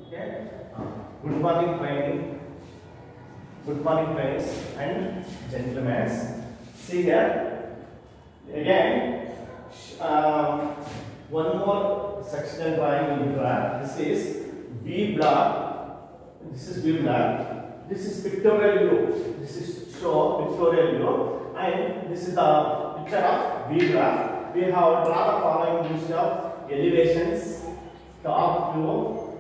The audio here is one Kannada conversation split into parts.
okay good morning training good morning friends and gentlemens see here again um, one more sectional drawing will be drawn this is b block this is b block this is pictorial view this is show pictorial view and this is the picture of b block we have drawn the following use of elevations top view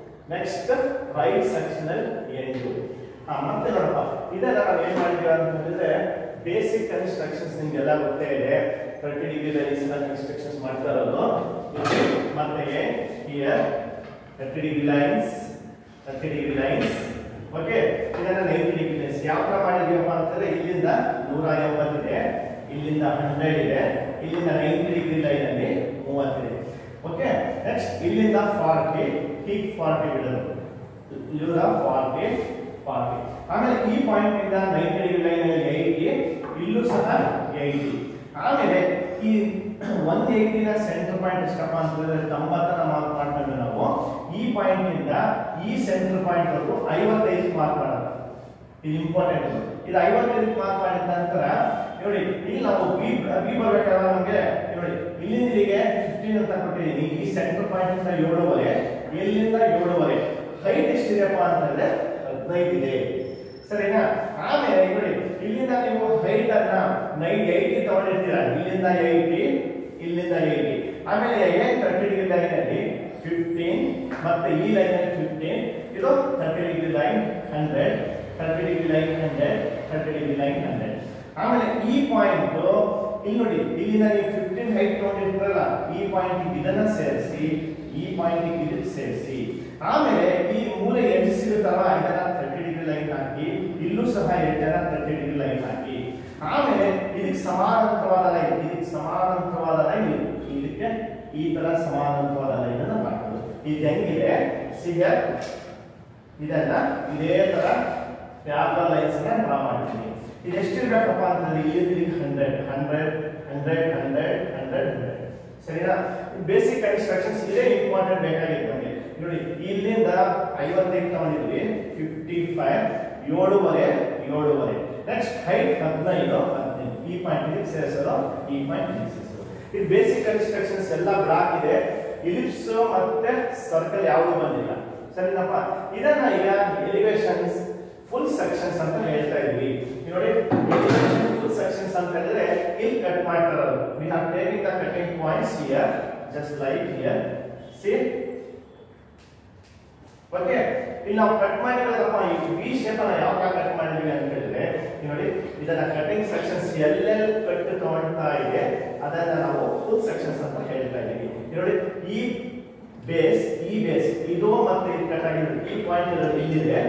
next right sectional end view ಹಾ ಮತ್ತೆ ನೋಡಪ್ಪ ಇದೆಲ್ಲ ನಾವು ಏನ್ ಮಾಡಿದ್ವಿ ಅಂತ ಹೇಳಿದ್ರೆ ಬೇಸಿಕ್ ಕನ್ಸ್ಟ್ರಕ್ಷನ್ಸ್ ನಿಮ್ಗೆಲ್ಲ ಗೊತ್ತೇ ಇದೆ ತರ್ಟಿ ಡಿಗ್ರಿ ಲೈನ್ಸ್ ಕನ್ಸ್ಟ್ರಕ್ಷನ್ಸ್ ಮಾಡ್ತಾ ಇರೋದು ಇಲ್ಲಿ ಮತ್ತೆ here thirty degree lines thirty degree lines okay ಇದನ್ನ ನೈಂಟಿ ಡಿಗ್ರಿ ಲೈನ್ಸ್ ಯಾವ ತರ ಮಾಡಿದೀವಪ್ಪ ಅಂತಂದ್ರೆ ಇಲ್ಲಿಂದ ನೂರ ಎಂಬತ್ತಿದೆ ಇಲ್ಲಿಂದ ಹಂಡ್ರೆಡ್ ಇದೆ ಇಲ್ಲಿಂದ ನೈಂಟಿ ಡಿಗ್ರಿ ಲೈನ್ ಅಲ್ಲಿ ಮೂವತ್ತಿದೆ ಓಕೆ ನೆಕ್ಸ್ಟ್ ಇಲ್ಲಿಂದ ಫಾರ್ಟಿ ಹೀಗ್ ಫಾರ್ಟಿ ಬಿಡೋದು ಇಲ್ಲಿಂದ ಫಾರ್ಟಿ ಫಾರ್ಟಿ ಆಮೇಲೆ ಈ ಪಾಯಿಂಟ್ ಇಂದ ನೈಂಟಿ ಡಿಗ್ರಿ ಲೈನ್ ಅಲ್ಲಿ ಏಯ್ಟಿ ಇಲ್ಲೂ ಸಹ ಏಯ್ಟಿ ಆಮೇಲೆ ಈ ಒನ್ ಏಯ್ಟಿನ ಸೆಂಟರ್ ಪಾಯಿಂಟ್ ಎಷ್ಟಪ್ಪ ಅಂತಂದ್ರೆ ತೊಂಬತ್ತರ ಮಾರ್ಕ್ ಮಾಡ್ಕೊಂಡು ನಾವು ಈ ಪಾಯಿಂಟ್ ಇಂದ ಈ ಸೆಂಟರ್ ಪಾಯಿಂಟ್ ವರೆಗೂ ಐವತ್ತೈದು ಮಾರ್ಕ್ ಮಾಡೋದು ಇದು ಇಂಪಾರ್ಟೆಂಟ್ ಇದು ಐವತ್ತೈದು ಮಾರ್ಕ್ ಮಾಡಿದ ನಂತರ ನೋಡಿ ಇಲ್ಲಿ ನಾವು ಬಿ ಬಿ ಬರ್ಬೇಕಾದ್ರೆ ನಮಗೆ ನೋಡಿ ಇಲ್ಲಿಂದ ಇಲ್ಲಿಗೆ ಫಿಫ್ಟೀನ್ ಅಂತ ಕೊಟ್ಟಿದ್ದೀನಿ ಈ ಸೆಂಟರ್ ಪಾಯಿಂಟ್ ಇಂದ ಏಳುವರೆ ಇಲ್ಲಿಂದ ಏಳುವರೆ ಹೈಟ್ ಎಷ್ಟಿದೆಯಪ್ಪ ಅಂತಂದ್ರೆ ಹದಿನೈದು ಇದೆ ಸರಿನಾ ಆಮೇಲೆ ನೋಡಿ ಇಲ್ಲಿಂದ ನೀವು ಹೈಟ್ ಅನ್ನ ನೈನ್ ಏಯ್ಟಿ ತಗೊಂಡಿರ್ತೀರಾ ಇಲ್ಲಿಂದ ಏಯ್ಟಿ ಇಲ್ಲಿಂದ ಏಯ್ಟಿ ಆಮೇಲೆ ಏನ್ ತರ್ಟಿ ಡಿಗ್ರಿ ಲೈನ್ ಅಲ್ಲಿ ಫಿಫ್ಟೀನ್ ಮತ್ತೆ ಈ ಲೈನ್ ಅಲ್ಲಿ ಫಿಫ್ಟೀನ್ ಇದು thirty degree line hundred thirty degree line hundred thirty degree line hundred ಆಮೇಲೆ ಈ ಪಾಯಿಂಟ್ ಇಲ್ಲಿ ನೋಡಿ ಇಲ್ಲಿಂದ ನೀವು ಫಿಫ್ಟೀನ್ ಹೈಟ್ ತಗೊಂಡಿರ್ತೀರಲ್ಲ ಈ ಪಾಯಿಂಟ್ ಇದನ್ನ ಸೇರಿಸಿ ಈ ಪಾಯಿಂಟ್ ಇದಕ್ಕೆ ಸೇರಿಸಿ ಆಮೇಲೆ ಈ ಮೂಲೆ ಎಡ್ಜ್ ಸಿಗುತ್ತಲ್ಲ ಇದನ್ನ ತರ್ಟಿ ಡಿಗ್ರಿ ಲೈನ್ ಹಾಕಿ ಇಲ್ಲೂ ಸಹ ಎಡ್ಜನ್ನ ತರ್ಟಿ ಡಿಗ್ರಿ ಲೈನ್ ಹಾಕಿ ಆಮೇಲೆ ಇದಕ್ಕೆ ಸಮಾನಾಂತರವಾದ ಲೈನ್ ಇದಕ್ಕೆ ಸಮಾನಾಂತರವಾದ ಲೈನ್ ಇದಕ್ಕೆ ಈ ತರ ಸಮಾನಾಂತರವಾದ ಲೈನ್ ಅನ್ನು ಮಾಡ್ಬೋದು ಇದು ಹೆಂಗಿದೆ ಸಿಗರ್ ಇದನ್ನ ಇದೇ ತರ ಪ್ಯಾರಲ್ ಲೈನ್ಸ್ ಅನ್ನ ಡ್ರಾ ಮಾಡ್ತೀನಿ ಇದು ಎಷ್ಟಿರ್ಬೇಕಪ್ಪ ಅಂತಂದ್ರೆ ಇಲ್ಲಿಂದ hundred hundred hundred hundred hundred hundred ಸರಿನಾ ಬೇಸಿಕ್ ಕನ್ಸ್ಟ್ರಕ್ಷನ್ಸ್ ಇದೇ ಇಂಪಾರ್ಟೆಂಟ್ ಬೇಕಾಗಿತ್ತು ನಮಗೆ ನೋಡಿ ಇಲ್ಲಿಂದ ಐವತ್ತೈದು ತಗೊಂಡಿದ್ವಿ ಫಿಫ್ಟಿ ಫೈವ್ ಏಳುವರೆ ಏಳುವರೆ ನೆಕ್ಸ್ಟ್ ಹೈಟ್ ಹದಿನೈದು ಹದಿನೈದು ಈ ಪಾಯಿಂಟ್ ಇದಕ್ಕೆ ಸೇರಿಸೋದು ಈ ಪಾಯಿಂಟ್ ಇದಕ್ಕೆ ಸೇರಿಸೋದು ಇದು ಬೇಸಿಕ್ ಕನ್ಸ್ಟ್ರಕ್ಷನ್ಸ್ ಎಲ್ಲ ಬ್ಲಾಕ್ ಇದೆ ಇಲಿಪ್ಸ್ ಮತ್ತೆ ಸರ್ಕಲ್ ಯಾವುದು ಬಂದಿಲ್ಲ ಸರಿನಪ್ಪ ಇದನ್ನ ಈಗ ಎಲಿವೇಶನ್ಸ್ ಫುಲ್ ಸೆಕ್ಷನ್ಸ್ ಅಂತ ಹೇಳ್ತಾ ಇದ್ವಿ ಈಗ ನೋಡಿ ಫುಲ್ ಸೆಕ್ಷನ್ಸ್ ಅಂತ ಹೇಳಿದ್ರೆ ಇಲ್ಲಿ ಕಟ್ ಮಾಡ್ತಾರೆ we have taking the cutting points here just like here see okay ಇಲ್ಲಿ ನಾವು ಕಟ್ ಮಾಡಿರೋದಪ್ಪ ಈ ವಿ ಶೇಪ್ ಅನ್ನ ಯಾವ ಕಟ್ ಮಾಡಿದ್ವಿ ಅಂತ ಹೇಳಿದ್ರೆ ಈಗ ನೋಡಿ ಇದನ್ನ ಕಟಿಂಗ್ ಸೆಕ್ಷನ್ಸ್ ಎಲ್ಲೆಲ್ಲಿ ಕಟ್ ತಗೊಳ್ತಾ ಇದೆ ಅದನ್ನ ನಾವು ಫುಲ್ ಸೆಕ್ಷನ್ಸ್ ಅಂತ ಹೇಳ್ತಾ ಇದೀವಿ ಈಗ ನೋಡಿ ಈ ಬೇಸ್ ಈ ಬೇಸ್ ಇದು ಮತ್ತೆ ಇದು ಕಟ್ ಆಗಿರೋದು ಈ ಪಾಯಿಂಟ್ ಇರೋದು ಇಲ್ಲಿದೆ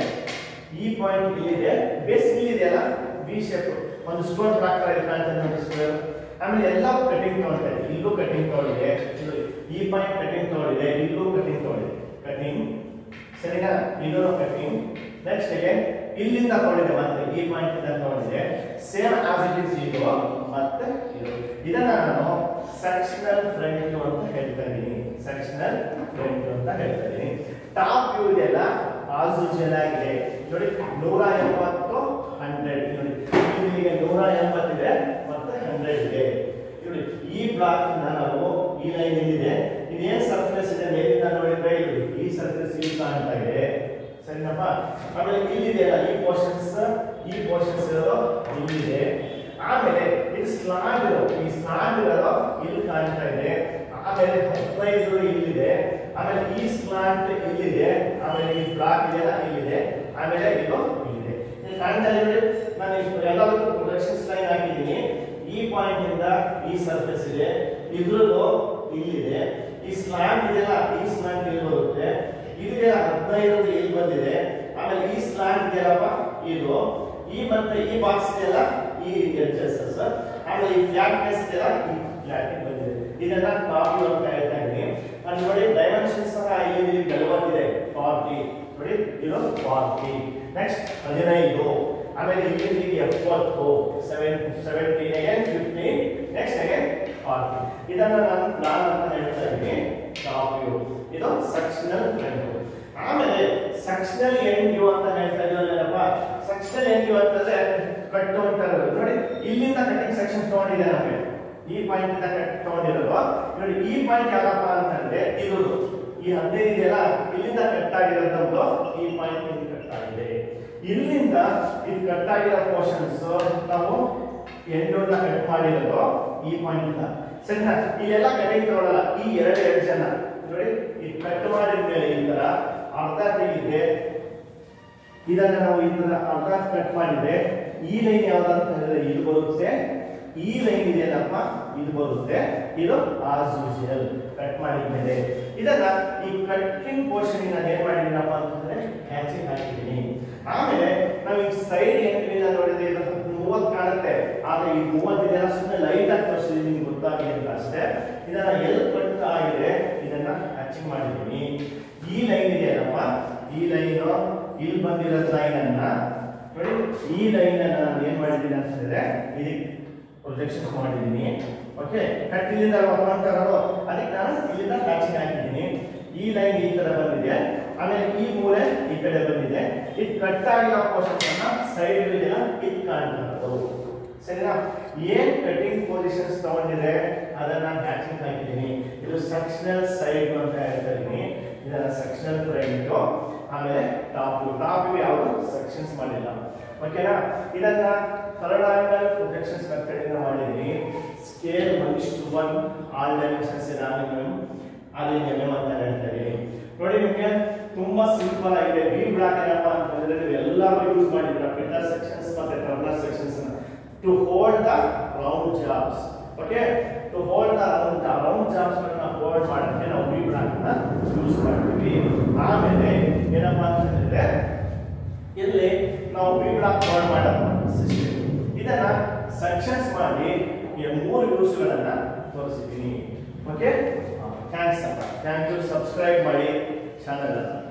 ಈ ಪಾಯಿಂಟ್ ಇಲ್ಲಿದೆ ಬೇಸ್ ಇಲ್ಲಿದೆಯಲ್ಲ ವಿ ಶೇಪ್ ಒಂದು ಸ್ಟೋನ್ ಹಾಕ್ತಾರೆ ಇಲ್ಲಿ ಕಾಣ್ತದೆ ನೋಡಿ ಸ್ಕ್ವೇರ್ ಆಮೇಲೆ ಎಲ್ಲ ಕಟಿಂಗ್ ತಗೊಳ್ತಾ ಇದೆ ಇಲ್ಲೂ ಕಟಿಂಗ್ ತಗೊಂಡಿದೆ ನೋಡಿ ಈ ಪಾಯಿಂಟ್ ಕಟಿಂಗ್ ತಗೊಂಡಿದೆ ಇಲ್ಲೂ ಕಟಿಂಗ್ ತಗೊಂಡಿದೆ ಕಟಿಂಗ್ ಸರಿನಾ ಇದು ಕಟಿಂಗ್ ನೆಕ್ಸ್ಟ್ ಅಗೇನ್ ಇಲ್ಲಿಂದ ತಗೊಂಡಿದೆ ಮತ್ತೆ ಈ ಪಾಯಿಂಟ್ ಇಂದ ತಗೊಂಡಿದೆ ಸೇಮ್ ಆಸ್ ಇಟ್ ಇಸ್ ಇದು ಮತ್ತೆ ಇದು ಇದನ್ನ ನಾನು ಸೆಕ್ಷನಲ್ ಫ್ರಂಟ್ ಅಂತ ಹೇಳ್ತಾ ಇದ್ದೀನಿ ಸೆಕ್ಷನಲ್ ಫ್ರಂಟ್ ಅಂತ ಹೇಳ್ತಾ ಇದ್ದೀನಿ ಟಾಪ್ ವ್ಯೂ ಇದೆಲ್ಲ ಆಸ್ ಯೂಶುವಲ್ ಆಗಿದೆ ನೋಡಿ ನೂರ ಎಂಬತ್ತು ಹಂಡ್ರೆಡ್ ನೋಡಿ ಇಲ್ಲಿಗೆ ನೂರ ಎಂಬತ್ತಿದೆ ಮತ್ತೆ ಹಂಡ್ರೆಡ್ ಇದೆ ನೋಡಿ ಈ ಬ್ಲಾಕ್ ಇಂದ ನಾವು ಈ ಲೈನ್ ಇಲ್ಲಿದೆ ಇದೇನ್ ಸರ್ಫೇಸ್ ಇದೆ ಮೇಲಿಂದ ನೋಡಿದ್ರೆ ಇದು ಈ ಸರ್ಫೇಸ್ ಇಲ್ಲಿ ಕಾಣ್ತಾ ಇದೆ ಸರಿನಪ್ಪ ಆಮೇಲೆ ಇಲ್ಲಿದೆಯಲ್ಲ ಈ ಪೋರ್ಷನ್ಸ್ ಈ ಪೋರ್ಷನ್ಸ್ ಇರೋದು ಇಲ್ಲಿದೆ ಆಮೇಲೆ ಇದು ಸ್ಲಾಂಡ್ ಇರೋ ಈ ಸ್ಲಾಂಡ್ ಇರೋದು ಇಲ್ಲಿ ಕಾಣ್ತಾ ಇದೆ ಆಮೇಲೆ ಹದಿನೈದು ಇಲ್ಲಿದೆ ಆಮೇಲೆ ಈ ಸ್ಲಾಂಟ್ ಇಲ್ಲಿದೆ ಆಮೇಲೆ ಈ ಬ್ಲಾಕ್ ಇದೆಯಲ್ಲ ಇಲ್ಲಿದೆ ಆಮೇಲೆ ಇದು ಇಲ್ಲಿದೆ ಇಲ್ಲಿ ಕಾಣ್ತಾ ಇದೆ ನೋಡಿ ನಾನು ಎಲ್ಲದಕ್ಕೂ ಪ್ರೊಜೆಕ್ಷನ್ಸ್ ಲೈನ್ ಹಾಕಿದ್ದೀನಿ ಈ ಪಾಯಿಂಟ್ ಇಂದ ಈ ಸರ್ಫೇಸ್ ಇದೆ ಇದ್ರದ್ದು ಇಲ್ಲಿದೆ ಈ ಸ್ಲಾಂಟ್ ಇದೆಯಲ್ಲ ಈ ಸ್ಲಾಂಟ್ ಇಲ್ಲಿ ಬರುತ್ತೆ ಇದಕ್ಕೆ ಹದಿನೈದು ಇಲ್ಲಿ ಬಂದಿದೆ ಆಮೇಲೆ ಈ ಸ್ಲಾಂಟ್ ಇದೆಯಲ್ಲಪ್ಪ ಇದು ಈ ಮತ್ತೆ ಈ ಬಾಕ್ಸ್ ಇದೆಯಲ್ಲ ಈ ಎಡ್ಜಸ್ ಸರ್ ಆಮೇಲೆ ಈ ಫ್ಲಾಟ್ನೆಸ್ ಇದೆಯಲ್ಲ ಈ ಫ್ಲಾಟ್ ಬಂದಿದೆ ಇದನ್ನ ಟಾಪ್ ಅಂತ ಹೇಳ್ತಾ ಇದ್ದೀನಿ ನಾನು ನೋಡಿ ಡೈಮೆನ್ಷನ್ ಸಹ ಇಲ್ಲಿ ನಲವತ್ತಿದೆ ಫಾರ್ಟಿ ನೋಡಿ ಇದು ಫಾರ್ಟಿ ನೆಕ್ಸ್ಟ್ ಹದಿನೈದು ಆಮೇಲೆ ಇಲ್ಲಿ ಎಪ್ಪತ್ತು seven seventeen again fifteen next again forty ಇದನ್ನ ನಾನು ಪ್ಲಾನ್ ಅಂತ ಹೇಳ್ತಾ ಇದ್ದೀನಿ ಟಾಪ್ ವ್ಯೂ ಇದು ಸೆಕ್ಷನಲ್ ಫ್ರಂಟ್ ಆಮೇಲೆ ಸೆಕ್ಷನಲ್ ಎಂಡ್ ಯು ಅಂತ ಹೇಳ್ತಾ ಇದೀವಲ್ಲಪ್ಪ ಸೆಕ್ಷನಲ್ ಎಂಡ್ ಯು ಅಂತಂದ್ರೆ ಕಟ್ಟು ಅಂತ ಇರೋದು ನೋಡಿ ಇಲ್ಲಿಂದ ಕಟ್ಟಿಂಗ್ ಸೆಕ್ಷನ್ ತಗೊಂಡಿದೆ ನಮಗೆ ಈ ಪಾಯಿಂಟ್ ಇಂದ ಕಟ್ ತಗೊಂಡಿರೋದು ನೋಡಿ ಈ ಪಾಯಿಂಟ್ ಯಾವಪ್ಪ ಅಂತಂದ್ರೆ ಇದು ಈ ಹದಿನೈದು ಇದೆಯಲ್ಲ ಇಲ್ಲಿಂದ ಕಟ್ ಆಗಿರೋದು ಈ ಪಾಯಿಂಟ್ ಇಂದ ಕಟ್ ಆಗಿದೆ ಇಲ್ಲಿಂದ ಇದು ಕಟ್ ಆಗಿರೋ ಪೋರ್ಷನ್ಸ್ ನಾವು ಎಂಡನ್ನ ಕಟ್ ಮಾಡಿರೋದು ಈ ಪಾಯಿಂಟ್ ಇಂದ ಸರಿನಾ ಇಲ್ಲೆಲ್ಲ ಕಟಿಂಗ್ ತಗೊಳ್ಳಲ್ಲ ಈ ಎರಡು ಎರಡು ಜನ ನೋಡಿ ಇದು ಕಟ್ ಮಾಡಿದ ಮೇಲೆ ಈ ತರ ಅರ್ಧ ತೆಗಿದೆ ಇದನ್ನ ನಾವು ಈ ತರ ಅರ್ಧ ಕಟ್ ಮಾಡಿದ್ರೆ ಈ ಲೈನ್ ಯಾವ್ದಂತ ಹೇಳಿದ್ರೆ ಇದು ಬರುತ್ತೆ ಈ ಲೈನ್ ಇದೆಯಲ್ಲಪ್ಪ ಇದು ಬರುತ್ತೆ ಇದು ಆಸ್ ಯೂಶುವಲ್ ಕಟ್ ಮಾಡಿದ್ಮೇಲೆ ಇದನ್ನ ಈ ಕಟ್ಟಿಂಗ್ ಪೋರ್ಷನ್ ನಾನು ಏನ್ ಮಾಡಿದ್ದೀನಪ್ಪ ಅಂತಂದ್ರೆ ಹ್ಯಾಚಿಂಗ್ ಹಾಕಿದ್ದೀನಿ ಆಮೇಲೆ ನಾವು ಈ ಸೈಡ್ ಎಂಟ್ರಿನ ನೋಡಿದ್ರೆ ಇದು ಮೂವತ್ತು ಕಾಣುತ್ತೆ ಆದ್ರೆ ಈ ಮೂವತ್ತು ಇದೆಲ್ಲ ಸುಮ್ಮನೆ ಲೈಟ್ ಆಗಿ ತೋರಿಸಿದ್ರೆ ನಿಮ್ಗೆ ಗೊತ್ತಾಗಿದೆ ಅಂತ ಅಷ್ಟೇ ಇದನ್ನ ಎಲ್ಲಿ ಕಟ್ ಆಗಿದೆ ಇದನ್ನ ಹ್ಯಾಚಿಂಗ್ ಮಾಡಿದ್ದೀನಿ ಈ ಲೈನ್ ಇದೆಯಲ್ಲಪ್ಪ ಈ ಲೈನು ಇಲ್ಲಿ ಬಂದಿರೋ ಲೈನ್ ಅನ್ನ ನೋಡಿ ಈ ಲೈನ್ ಅನ್ನ ನಾನು ಏನ್ ಮಾಡಿದ್ದೀನಿ ಅಂತ ಹೇಳಿದ್ರೆ ಇದಕ್ಕೆ ಪ್ರೊಜೆಕ್ಷನ್ ಮಾಡಿದ್ದೀನಿ ಓಕೆ ಕಟ್ ಇಲ್ಲಿಂದ ಕಾಣ್ತಾರಲ್ಲ ಅದಕ್ಕೆ ನಾನು ಇಲ್ಲಿಂದ ಹ್ಯಾಚಿಂಗ್ ಹಾಕಿದ್ದೀನಿ ಈ ಲೈನ್ ಈ ತರ ಬಂದಿದೆ ಆಮೇಲೆ ಈ ಮೂಲೆ ಈ ಕಡೆ ಬಂದಿದೆ ಇದು ಕಟ್ ಆಗಿರೋ ಪೋರ್ಷನ್ ಅನ್ನ ಸೈಡ್ ಇದೆಯಲ್ಲ ಇದು ಕಾಣ್ತಾರೆ ಸರಿನಾ ಏನ್ ಕಟಿಂಗ್ ಪೊಸಿಷನ್ಸ್ ತಗೊಂಡಿದೆ ಅದನ್ನ ನಾನು ಹ್ಯಾಚಿಂಗ್ ಹಾಕಿದ್ದೀನಿ ಇದು ಸೆಕ್ಷನಲ್ ಸೈಡ್ ಅಂತ ಹೇಳ್ತಾ ಇದೀನಿ ಇದನ್ನ ಸೆಕ್ಷನಲ್ ಫ್ರಂಟ್ ಆಮೇಲೆ ಟಾಪ್ ಟಾಪ್ ಯಾವುದು ಸೆಕ್ಷನ್ಸ್ ಮಾಡಿಲ್ಲ ಓಕೆನಾ ಇದನ್ನ ಥರ್ಡ್ ಆಂಗಲ್ ಪ್ರೊಜೆಕ್ಷನ್ಸ್ ಮೆಥಡ್ ಇಂದ ಮಾಡಿದ್ದೀನಿ ಸ್ಕೇಲ್ ಒನ್ ಇಷ್ಟು ಒನ್ ಆಲ್ ಡೈಮೆನ್ಷನ್ಸ್ ನಾನು ಅಲ್ಲಿ ಎಮ್ ಅಂತ ಹೇಳ್ತಾರೆ ನೋಡಿ ನಿಮಗೆ ತುಂಬಾ ಸಿಂಪಲ್ ಆಗಿದೆ ಬಿ ಬ್ಲಾಕ್ ಏನಪ್ಪ ಅಂತಂದ್ರೆ ನೀವು ಎಲ್ಲರೂ ಯೂಸ್ ಮಾಡಿದ್ರ ಫಿಲ್ಲರ್ ಸೆಕ್ಷನ್ಸ್ ಮತ್ತೆ turner sections to hold the round jobs okay to hold the round round jobs ಗಳನ್ನ ಹೋಲ್ಡ್ ಮಾಡೋಕ್ಕೆ ನಾವು ಬಿ ಬ್ಲಾಕ್ ನ ಯೂಸ್ ಮಾಡ್ತೀವಿ ಆಮೇಲೆ ಏನಪ್ಪಾ ಅಂತ ಹೇಳಿದ್ರೆ ಇಲ್ಲಿ ನಾವು ಬಿ ಬ್ಲಾಕ್ ಹೋಲ್ಡ್ ಮಾಡೋ ಸಿಸ್ಟಮ್ ಇದನ್ನ ಸೆಕ್ಷನ್ಸ್ ಮಾಡಿ ಈ ಮೂರು ಯೂಸ್ಗಳನ್ನ ತೋರಿಸಿದ್ದೀನಿ ಓಕೆ ಥ್ಯಾಂಕ್ಸ್ ಅಪ್ಪ ಥ್ಯಾಂಕ್ ಯು ಸಬ್ಸ್ಕ್ರೈಬ್ ಮಾಡಿ ಚಾನಲ್